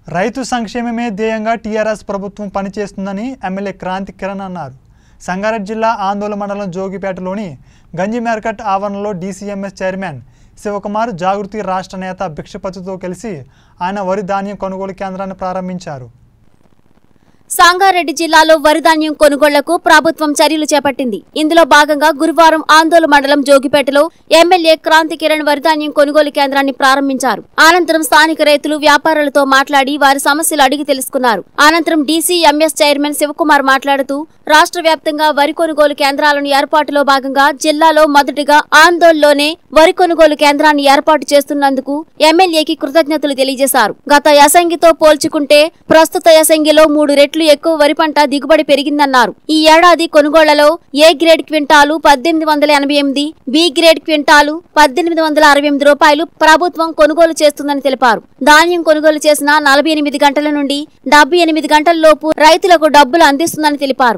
రైతు సంక్షేమమే ధ్యేయంగా టీఆర్ఎస్ ప్రభుత్వం పనిచేస్తుందని ఎమ్మెల్యే క్రాంతి కిరణ్ అన్నారు సంగారెడ్డి జిల్లా ఆందోళన మండలం జోగిపేటలోని గంజి మార్కెట్ ఆవరణలో డీసీఎంఎస్ చైర్మన్ శివకుమార్ జాగృతి రాష్ట్ర నేత భిక్షపతితో కలిసి ఆయన వరి ధాన్యం కొనుగోలు కేంద్రాన్ని ప్రారంభించారు సంగారెడ్డి జిల్లాలో వరి ధాన్యం కొనుగోళ్లకు ప్రభుత్వం చర్యలు చేపట్టింది ఇందులో భాగంగా గురువారం ఆందోళన మండలం జోగిపేటలో ఎమ్మెల్యే క్రాంతి కిరణ్ వరి ధాన్యం కొనుగోలు కేంద్రాన్ని ప్రారంభించారు అనంతరం స్థానిక రైతులు వ్యాపారులతో మాట్లాడి వారి సమస్యలు అడిగి తెలుసుకున్నారు అనంతరం డీసీఎంఎస్ చైర్మన్ శివకుమార్ మాట్లాడుతూ రాష్ట్ర వ్యాప్తంగా వరి కొనుగోలు కేంద్రాలను ఏర్పాటులో భాగంగా జిల్లాలో మొదటిగా ఆందోళనలోనే వరి కొనుగోలు కేంద్రాన్ని ఏర్పాటు చేస్తున్నందుకు ఎమ్మెల్యేకి కృతజ్ఞతలు తెలియజేశారు గత యాసంగితో పోల్చుకుంటే ప్రస్తుత యాసంగిలో మూడు రెట్లు ఎక్కువ వరి పంట దిగుబడి పెరిగిందన్నారు ఈ ఏడాది కొనుగోళ్లలో ఏ గ్రేడ్ క్వింటాలు పద్దెనిమిది వందల ఎనభై ఎనిమిది బి గ్రేడ్ క్వింటాలు పద్దెనిమిది వందల అరవై ఎనిమిది రూపాయలు ప్రభుత్వం కొనుగోలు చేస్తుందని తెలిపారు ధాన్యం కొనుగోలు చేసిన నలభై ఎనిమిది గంటల నుండి డెబ్బై ఎనిమిది గంటల లోపు రైతులకు డబ్బులు అందిస్తుందని తెలిపారు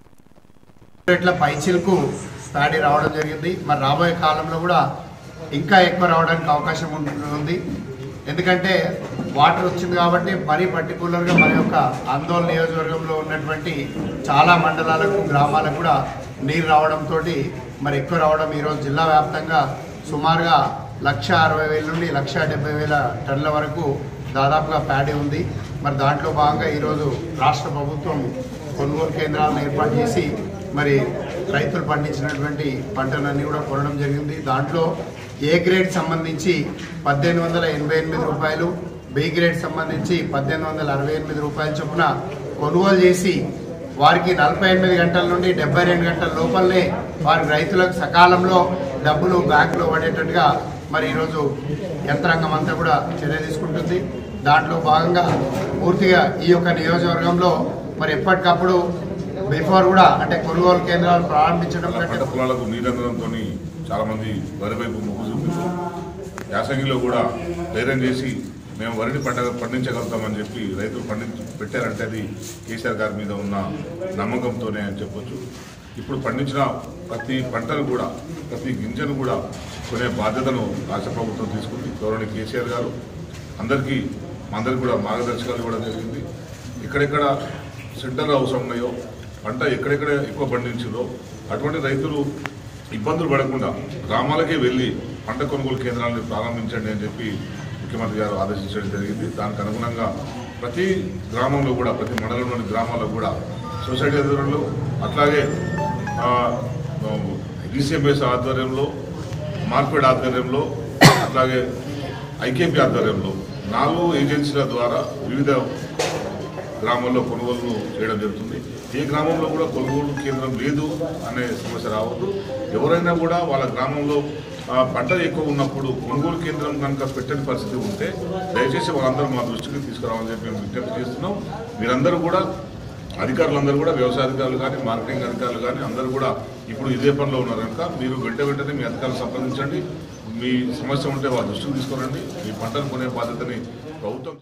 రేట్ల పైచిలకు ప్యాడీ రావడం జరిగింది మరి రాబోయే కాలంలో కూడా ఇంకా ఎక్కువ రావడానికి అవకాశం ఉంటుంది ఎందుకంటే వాటర్ వచ్చింది కాబట్టి మరీ పర్టికులర్గా మన యొక్క ఆందోళన నియోజకవర్గంలో ఉన్నటువంటి చాలా మండలాలకు గ్రామాలకు కూడా నీరు రావడంతో మరి ఎక్కువ రావడం ఈరోజు జిల్లా వ్యాప్తంగా సుమారుగా లక్ష అరవై వేల నుండి లక్ష డెబ్బై వేల టన్నుల వరకు దాదాపుగా ప్యాడీ ఉంది మరి దాంట్లో భాగంగా ఈరోజు రాష్ట్ర ప్రభుత్వం కొనుగోలు కేంద్రాలను ఏర్పాటు చేసి మరి రైతులు పండించినటువంటి పంటలన్నీ కూడా కొనడం జరిగింది దాంట్లో ఏ గ్రేడ్ సంబంధించి పద్దెనిమిది వందల ఎనభై ఎనిమిది రూపాయలు బి గ్రేడ్ సంబంధించి పద్దెనిమిది వందల అరవై ఎనిమిది రూపాయల చొప్పున కొనుగోలు చేసి వారికి నలభై ఎనిమిది గంటల నుండి డెబ్బై రెండు గంటల లోపలనే వారి రైతులకు సకాలంలో డబ్బులు బ్యాంకులో పడేటట్టుగా మరి ఈరోజు యంత్రాంగం అంతా కూడా చర్య తీసుకుంటుంది దాంట్లో భాగంగా పూర్తిగా ఈ యొక్క నియోజకవర్గంలో మరి ఎప్పటికప్పుడు బిఫోర్ కూడా అంటే కొనుగోలు కేంద్రాలు ప్రారంభించడం పంట కంటే పొలాలకు నీరందడంతో చాలా మంది వరి వైపు మొగ్గు చూపించారు యాసంగిలో కూడా ధైర్యం చేసి మేము వరిని పంట పండించగలుగుతామని చెప్పి రైతులు పండించి పెట్టారంటే అది కేసీఆర్ గారి మీద ఉన్న నమ్మకంతోనే అని చెప్పొచ్చు ఇప్పుడు పండించిన ప్రతి పంటను కూడా ప్రతి గింజను కూడా కొనే బాధ్యతను రాష్ట్ర ప్రభుత్వం తీసుకుంది గౌరవనీయ కేసీఆర్ గారు అందరికీ మా అందరికీ కూడా మార్గదర్శకాలు ఇవ్వడం జరిగింది ఎక్కడెక్కడ సెంటర్లు అవసరం ఉన్నాయో పంట ఎక్కడెక్కడ ఎక్కువ పండించిందో అటువంటి రైతులు ఇబ్బందులు పడకుండా గ్రామాలకే వెళ్ళి పంట కొనుగోలు కేంద్రాలను ప్రారంభించండి అని చెప్పి ముఖ్యమంత్రి గారు ఆదేశించడం జరిగింది దానికి అనుగుణంగా ప్రతి గ్రామంలో కూడా ప్రతి మండలంలోని గ్రామాల్లో కూడా సొసైటీ ఆధ్వర్యంలో అట్లాగే డిసిఎంఎస్ ఆధ్వర్యంలో మార్కెట్ ఆధ్వర్యంలో అట్లాగే ఐకేపీ ఆధ్వర్యంలో నాలుగు ఏజెన్సీల ద్వారా వివిధ గ్రామాల్లో కొనుగోలు చేయడం జరుగుతుంది ఏ గ్రామంలో కూడా కొనుగోలు కేంద్రం లేదు అనే సమస్య రావద్దు ఎవరైనా కూడా వాళ్ళ గ్రామంలో ఆ, పంట ఎక్కువ ఉన్నప్పుడు కొనుగోలు కేంద్రం కనుక పెట్టని పరిస్థితి ఉంటే దయచేసి వాళ్ళందరూ మా దృష్టికి తీసుకురావాలని చెప్పి మేము విజ్ఞప్తి చేస్తున్నాం మీరందరూ కూడా అధికారులందరూ కూడా వ్యవసాయ అధికారులు కానీ మార్కెటింగ్ అధికారులు కానీ అందరూ కూడా ఇప్పుడు ఇదే పనిలో ఉన్నారు కనుక మీరు వెంట వెంటనే మీ అధికారులు సంప్రదించండి మీ సమస్య ఉంటే వాళ్ళ దృష్టికి తీసుకురండి మీ పంటను కొనే బాధ్యతని ప్రభుత్వం